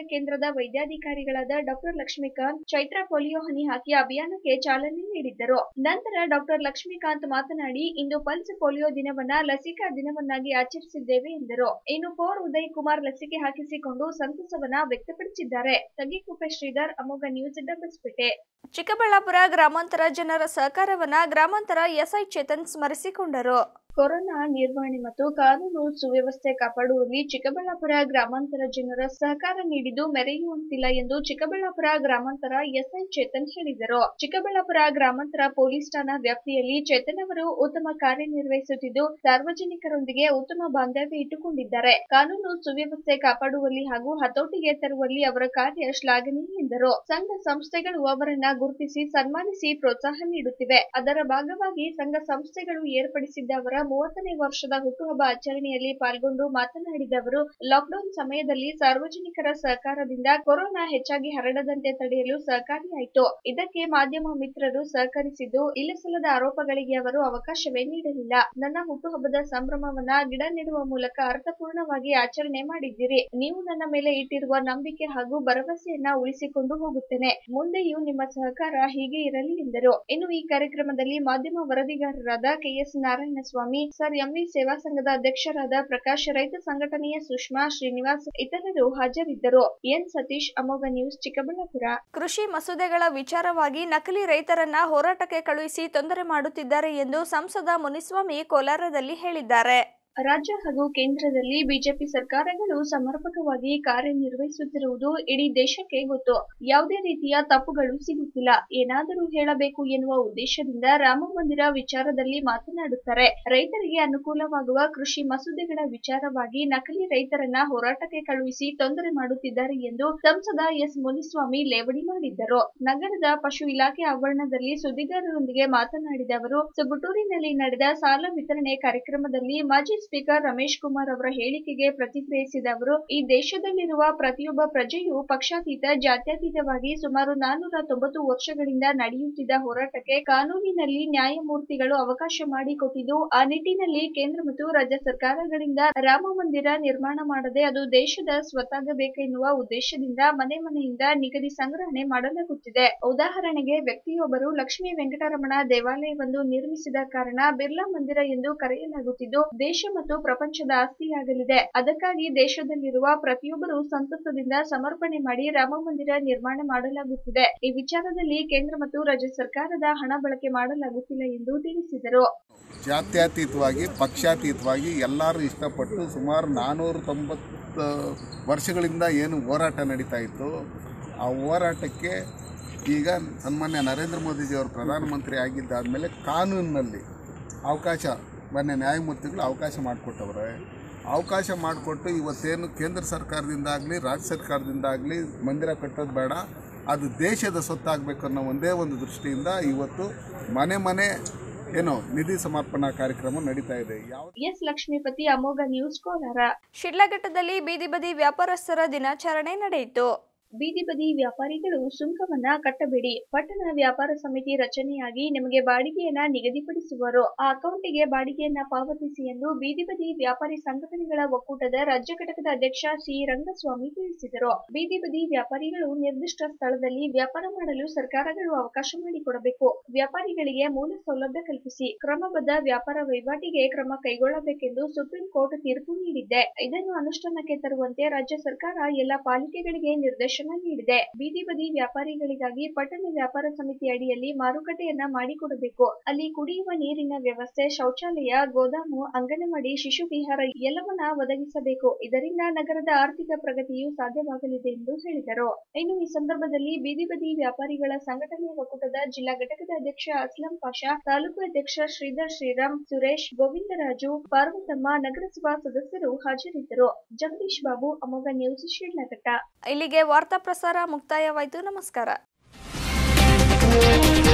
ಕೇಂದ್ರದ ವೈದ್ಯಾಧಿಕಾರಿಗಳಾದ ಡಾಕ್ಟರ್ ಲಕ್ಷ್ಮೀಕಾಂತ್ ಚೈತ್ರ ಪೋಲಿಯೋ ಹನಿ ಹಾಕಿ ಅಭಿಯಾನಕ್ಕೆ ಚಾಲನೆ ನೀಡಿದ್ದರು ನಂತರ ಡಾಕ್ಟರ್ ಲಕ್ಷ್ಮೀಕಾಂತ್ ಮಾತನಾಡಿ ಇಂದು ಪಲ್ಸ್ ಪೋಲಿಯೋ ದಿನವನ್ನ ಲಸಿಕಾ ದಿನವನ್ನಾಗಿ ಆಚರಿಸಿದ್ದೇವೆ ಎಂದರು ಇನ್ನು ಪೋರ್ ಉದಯ್ ಕುಮಾರ್ ಲಸಿಕೆ ಹಾಕಿಸಿಕೊಂಡು ಸಂತಸವನ್ನ ವ್ಯಕ್ತಪಡಿಸಿದ್ದಾರೆ ತಗ್ಗಿಕುಪ್ಪೆ ಶ್ರೀಧರ್ ಅಮೋಘ ನ್ಯೂಸ್ ಡಬ್ಬಸ್ಪೇಟೆ ಚಿಕ್ಕಬಳ್ಳಾಪುರ ಗ್ರಾಮಾಂತರ ಜನರ ಸಹಕಾರವನ್ನ ಗ್ರಾಮಾಂತರ ಎಸ್ಐ ಚೇತನ್ ಸ್ಮರಿಸಿಕೊಂಡರು ಕೊರೋನಾ ನಿರ್ವಹಣೆ ಮತ್ತು ಕಾನೂನು ಸುವ್ಯವಸ್ಥೆ ಕಾಪಾಡುವಲ್ಲಿ ಚಿಕ್ಕಬಳ್ಳಾಪುರ ಗ್ರಾಮಾಂತರ ಜನರ ಸಹಕಾರ ನೀಡಿದ್ದು ಮೆರೆಯುವಂತಿಲ್ಲ ಎಂದು ಚಿಕ್ಕಬಳ್ಳಾಪುರ ಗ್ರಾಮಾಂತರ ಎಸ್ಐ ಚೇತನ್ ಹೇಳಿದರು ಚಿಕ್ಕಬಳ್ಳಾಪುರ ಗ್ರಾಮಾಂತರ ಪೊಲೀಸ್ ಠಾಣಾ ವ್ಯಾಪ್ತಿಯಲ್ಲಿ ಚೇತನ್ ಅವರು ಉತ್ತಮ ಕಾರ್ಯನಿರ್ವಹಿಸುತ್ತಿದ್ದು ಸಾರ್ವಜನಿಕರೊಂದಿಗೆ ಉತ್ತಮ ಬಾಂಧವ್ಯ ಇಟ್ಟುಕೊಂಡಿದ್ದಾರೆ ಕಾನೂನು ಸುವ್ಯವಸ್ಥೆ ಕಾಪಾಡುವಲ್ಲಿ ಹಾಗೂ ಹತೋಟಿಗೆ ತರುವಲ್ಲಿ ಅವರ ಕಾರ್ಯ ಶ್ಲಾಘನೀಯ ಎಂದರು ಸಂಘ ಸಂಸ್ಥೆಗಳು ಅವರನ್ನ ಗುರುತಿಸಿ ಸನ್ಮಾನಿಸಿ ಪ್ರೋತ್ಸಾಹ ನೀಡುತ್ತಿವೆ ಅದರ ಭಾಗವಾಗಿ ಸಂಘ ಸಂಸ್ಥೆಗಳು ಏರ್ಪಡಿಸಿದ್ದ ಅವರ ಮೂವತ್ತನೇ ವರ್ಷದ ಹುಟ್ಟುಹಬ್ಬ ಆಚರಣೆಯಲ್ಲಿ ಪಾಲ್ಗೊಂಡು ಮಾತನಾಡಿದ ಅವರು ಲಾಕ್ಡೌನ್ ಸಮಯದಲ್ಲಿ ಸಾರ್ವಜನಿಕರ ಸಹಕಾರದಿಂದ ಕೊರೋನಾ ಹೆಚ್ಚಾಗಿ ಹರಡದಂತೆ ತಡೆಯಲು ಸಹಕಾರಿಯಾಯಿತು ಇದಕ್ಕೆ ಮಾಧ್ಯಮ ಮಿತ್ರರು ಸಹಕರಿಸಿದ್ದು ಇಲ್ಲಸಲ್ಲದ ಆರೋಪಗಳಿಗೆ ಅವರು ಅವಕಾಶವೇ ನೀಡಲಿಲ್ಲ ನನ್ನ ಹುಟ್ಟುಹಬ್ಬದ ಸಂಭ್ರಮವನ್ನ ಗಿಡ ನೆಡುವ ಮೂಲಕ ಅರ್ಥಪೂರ್ಣವಾಗಿ ಆಚರಣೆ ಮಾಡಿದ್ದೀರಿ ನೀವು ನನ್ನ ಮೇಲೆ ಇಟ್ಟಿರುವ ನಂಬಿಕೆ ಹಾಗೂ ಭರವಸೆಯನ್ನ ಉಳಿಸಿಕೊಂಡು ಹೋಗುತ್ತೇನೆ ಮುಂದೆಯೂ ನಿಮ್ಮ ಸಹಕಾರ ಹೀಗೆ ಇರಲಿ ಎಂದರು ಇನ್ನು ಈ ಕಾರ್ಯಕ್ರಮದಲ್ಲಿ ಮಾಧ್ಯಮ ವರದಿಗಾರರಾದ ಕೆಎಸ್ ನಾರಾಯಣಸ್ವಾಮಿ ಸರ್ ಎಂವಿ ಸೇವಾ ಸಂಘದ ಅಧ್ಯಕ್ಷರಾದ ಪ್ರಕಾಶ್ ರೈತ ಸಂಘಟನೆಯ ಸುಷ್ಮಾ ಶ್ರೀನಿವಾಸ್ ಇತರರು ಹಾಜರಿದ್ದರು ಎನ್ ಸತೀಶ್ ಅಮೋಘ ನ್ಯೂಸ್ ಚಿಕ್ಕಬಳ್ಳಾಪುರ ಕೃಷಿ ಮಸೂದೆಗಳ ವಿಚಾರವಾಗಿ ನಕಲಿ ರೈತರನ್ನ ಹೋರಾಟಕ್ಕೆ ಕಳುಹಿಸಿ ತೊಂದರೆ ಮಾಡುತ್ತಿದ್ದಾರೆ ಎಂದು ಸಂಸದ ಮುನಿಸ್ವಾಮಿ ಕೋಲಾರದಲ್ಲಿ ಹೇಳಿದ್ದಾರೆ ರಾಜ್ಯ ಹಾಗೂ ಕೇಂದ್ರದಲ್ಲಿ ಬಿಜೆಪಿ ಸರ್ಕಾರಗಳು ಸಮರ್ಪಕವಾಗಿ ಕಾರ್ಯನಿರ್ವಹಿಸುತ್ತಿರುವುದು ಇಡೀ ದೇಶಕ್ಕೆ ಗೊತ್ತು ಯಾವುದೇ ರೀತಿಯ ತಪ್ಪುಗಳು ಸಿಗುತ್ತಿಲ್ಲ ಏನಾದರೂ ಹೇಳಬೇಕು ಎನ್ನುವ ಉದ್ದೇಶದಿಂದ ರಾಮ ಮಂದಿರ ವಿಚಾರದಲ್ಲಿ ಮಾತನಾಡುತ್ತಾರೆ ರೈತರಿಗೆ ಅನುಕೂಲವಾಗುವ ಕೃಷಿ ಮಸೂದೆಗಳ ವಿಚಾರವಾಗಿ ನಕಲಿ ರೈತರನ್ನ ಹೋರಾಟಕ್ಕೆ ಕಳುಹಿಸಿ ತೊಂದರೆ ಮಾಡುತ್ತಿದ್ದಾರೆ ಎಂದು ಸಂಸದ ಎಸ್ ಮುನಿಸ್ವಾಮಿ ಲೇವಡಿ ಮಾಡಿದ್ದರು ನಗರದ ಪಶು ಇಲಾಖೆ ಆವರಣದಲ್ಲಿ ಸುದ್ದಿಗಾರರೊಂದಿಗೆ ಮಾತನಾಡಿದ ಅವರು ಸುಬುಟೂರಿನಲ್ಲಿ ನಡೆದ ಸಾಲ ವಿತರಣೆ ಕಾರ್ಯಕ್ರಮದಲ್ಲಿ ಮಾಜಿ ಸ್ಪೀಕರ್ ರಮೇಶ್ ಕುಮಾರ್ ಅವರ ಹೇಳಿಕೆಗೆ ಪ್ರತಿಕ್ರಿಯಿಸಿದ ಅವರು ಈ ದೇಶದಲ್ಲಿರುವ ಪ್ರತಿಯೊಬ್ಬ ಪ್ರಜೆಯು ಪಕ್ಷಾತೀತ ಜಾತ್ಯತೀತವಾಗಿ ಸುಮಾರು ನಾನ್ನೂರ ತೊಂಬತ್ತು ವರ್ಷಗಳಿಂದ ನಡೆಯುತ್ತಿದ್ದ ಹೋರಾಟಕ್ಕೆ ಕಾನೂನಿನಲ್ಲಿ ನ್ಯಾಯಮೂರ್ತಿಗಳು ಅವಕಾಶ ಮಾಡಿಕೊಟ್ಟಿದ್ದು ಆ ನಿಟ್ಟಿನಲ್ಲಿ ಕೇಂದ್ರ ಮತ್ತು ರಾಜ್ಯ ಸರ್ಕಾರಗಳಿಂದ ರಾಮ ಮಂದಿರ ನಿರ್ಮಾಣ ಮಾಡದೆ ಅದು ದೇಶದ ಸ್ವತ್ತಾಗಬೇಕೆನ್ನುವ ಉದ್ದೇಶದಿಂದ ಮನೆ ಮನೆಯಿಂದ ನಿಗದಿ ಸಂಗ್ರಹಣೆ ಮಾಡಲಾಗುತ್ತಿದೆ ಉದಾಹರಣೆಗೆ ವ್ಯಕ್ತಿಯೊಬ್ಬರು ಲಕ್ಷ್ಮೀ ವೆಂಕಟರಮಣ ದೇವಾಲಯವೊಂದು ನಿರ್ಮಿಸಿದ ಕಾರಣ ಬಿರ್ಲಾ ಮಂದಿರ ಎಂದು ಕರೆಯಲಾಗುತ್ತಿದ್ದು ದೇಶ ಮತ್ತು ಪ್ರಪಂಚದ ಆಸ್ತಿಯಾಗಲಿದೆ ಅದಕ್ಕಾಗಿ ದೇಶದಲ್ಲಿರುವ ಪ್ರತಿಯೊಬ್ಬರು ಸಂತಸದಿಂದ ಸಮರ್ಪಣೆ ಮಾಡಿ ರಾಮ ಮಂದಿರ ನಿರ್ಮಾಣ ಮಾಡಲಾಗುತ್ತಿದೆ ಈ ವಿಚಾರದಲ್ಲಿ ಕೇಂದ್ರ ಮತ್ತು ರಾಜ್ಯ ಸರ್ಕಾರದ ಹಣ ಬಳಕೆ ಮಾಡಲಾಗುತ್ತಿಲ್ಲ ಎಂದು ತಿಳಿಸಿದರು ಜಾತ್ಯತೀತವಾಗಿ ಪಕ್ಷಾತೀತವಾಗಿ ಎಲ್ಲರೂ ಇಷ್ಟಪಟ್ಟು ಸುಮಾರು ನಾನ್ನೂರ ತೊಂಬತ್ತು ವರ್ಷಗಳಿಂದ ಏನು ಹೋರಾಟ ನಡೀತಾ ಇತ್ತು ಆ ಹೋರಾಟಕ್ಕೆ ಈಗ ಸನ್ಮಾನ್ಯ ನರೇಂದ್ರ ಮೋದಿಜಿಯವರು ಪ್ರಧಾನಮಂತ್ರಿ ಆಗಿದ್ದಾದಮೇಲೆ ಕಾನೂನಿನಲ್ಲಿ ಅವಕಾಶ ಮಾನ್ಯ ನ್ಯಾಯಮೂರ್ತಿಗಳು ಅವಕಾಶ ಮಾಡಿಕೊಟ್ಟವ್ರೆ ಅವಕಾಶ ಮಾಡಿಕೊಟ್ಟು ಇವತ್ತೇನು ಕೇಂದ್ರ ಸರ್ಕಾರದಿಂದಾಗಲಿ ರಾಜ್ಯ ಸರ್ಕಾರದಿಂದಾಗಲಿ ಮಂದಿರ ಕಟ್ಟೋದು ಬೇಡ ಅದು ದೇಶದ ಸೊತ್ತಾಗಬೇಕು ಅನ್ನೋ ಒಂದೇ ಒಂದು ದೃಷ್ಟಿಯಿಂದ ಇವತ್ತು ಮನೆ ಮನೆ ಏನು ನಿಧಿ ಸಮರ್ಪಣಾ ಕಾರ್ಯಕ್ರಮ ನಡೀತಾ ಇದೆ ಯಾವ ಎಸ್ ಲಕ್ಷ್ಮೀಪತಿ ಅಮೋಘ ನ್ಯೂಸ್ ಕೋಲಾರ ಶಿಡ್ಲಘಟ್ಟದಲ್ಲಿ ಬೀದಿ ಬದಿ ವ್ಯಾಪಾರಸ್ಥರ ದಿನಾಚರಣೆ ನಡೆಯಿತು ಬೀದಿ ಬದಿ ವ್ಯಾಪಾರಿಗಳು ಸುಂಕವನ್ನ ಕಟ್ಟಬೇಡಿ ಪಟ್ಟಣ ವ್ಯಾಪಾರ ಸಮಿತಿ ರಚನೆಯಾಗಿ ನಿಮಗೆ ಬಾಡಿಗೆಯನ್ನ ನಿಗದಿಪಡಿಸುವರು ಆ ಅಕೌಂಟಿಗೆ ಬಾಡಿಗೆಯನ್ನ ಪಾವತಿಸಿ ಎಂದು ಬೀದಿ ಬದಿ ವ್ಯಾಪಾರಿ ಸಂಘಟನೆಗಳ ಒಕ್ಕೂಟದ ರಾಜ್ಯ ಘಟಕದ ಅಧ್ಯಕ್ಷ ಸಿ ರಂಗಸ್ವಾಮಿ ತಿಳಿಸಿದರು ಬೀದಿ ಬದಿ ವ್ಯಾಪಾರಿಗಳು ನಿರ್ದಿಷ್ಟ ಸ್ಥಳದಲ್ಲಿ ವ್ಯಾಪಾರ ಮಾಡಲು ಸರ್ಕಾರಗಳು ಅವಕಾಶ ಮಾಡಿಕೊಡಬೇಕು ವ್ಯಾಪಾರಿಗಳಿಗೆ ಮೂಲ ಸೌಲಭ್ಯ ಕಲ್ಪಿಸಿ ಕ್ರಮಬದ್ಧ ವ್ಯಾಪಾರ ವಹಿವಾಟಿಗೆ ಕ್ರಮ ಕೈಗೊಳ್ಳಬೇಕೆಂದು ಸುಪ್ರೀಂ ಕೋರ್ಟ್ ತೀರ್ಪು ನೀಡಿದೆ ಇದನ್ನು ಅನುಷ್ಠಾನಕ್ಕೆ ತರುವಂತೆ ರಾಜ್ಯ ಸರ್ಕಾರ ಎಲ್ಲ ಪಾಲಿಕೆಗಳಿಗೆ ನಿರ್ದೇಶನ ನೀಡಿದೆ ಬೀದಿ ಬದಿ ವ್ಯಾಪಾರಿಗಳಿಗಾಗಿ ಪಟ್ಟಣ ವ್ಯಾಪಾರ ಸಮಿತಿ ಅಡಿಯಲ್ಲಿ ಮಾರುಕಟ್ಟೆಯನ್ನ ಮಾಡಿಕೊಡಬೇಕು ಅಲ್ಲಿ ಕುಡಿಯುವ ನೀರಿನ ವ್ಯವಸ್ಥೆ ಶೌಚಾಲಯ ಗೋದಾಮು ಅಂಗನವಾಡಿ ಶಿಶು ವಿಹಾರ ಎಲ್ಲವನ್ನ ಒದಗಿಸಬೇಕು ಇದರಿಂದ ನಗರದ ಆರ್ಥಿಕ ಪ್ರಗತಿಯು ಸಾಧ್ಯವಾಗಲಿದೆ ಎಂದು ಹೇಳಿದರು ಇನ್ನು ಈ ಸಂದರ್ಭದಲ್ಲಿ ಬೀದಿ ಬದಿ ವ್ಯಾಪಾರಿಗಳ ಸಂಘಟನೆಯ ಒಕ್ಕೂಟದ ಜಿಲ್ಲಾ ಘಟಕದ ಅಧ್ಯಕ್ಷ ಅಸ್ಲಂ ಪಾಷಾ ತಾಲೂಕು ಅಧ್ಯಕ್ಷ ಶ್ರೀಧರ್ ಶ್ರೀರಾಮ್ ಸುರೇಶ್ ಗೋವಿಂದರಾಜು ಪಾರ್ವತಮ್ಮ ನಗರಸಭಾ ಸದಸ್ಯರು ಹಾಜರಿದ್ದರು ಜಗದೀಶ್ ಬಾಬು ಅಮೋಘ ನ್ಯೂಸ್ ಶಿಡ್ಲಘಟ್ಟ ಇಲ್ಲಿಗೆ ವಾರ್ತಾ ಪ್ರಸಾರ ಮುಕ್ತಾಯವಾಯಿತು ನಮಸ್ಕಾರ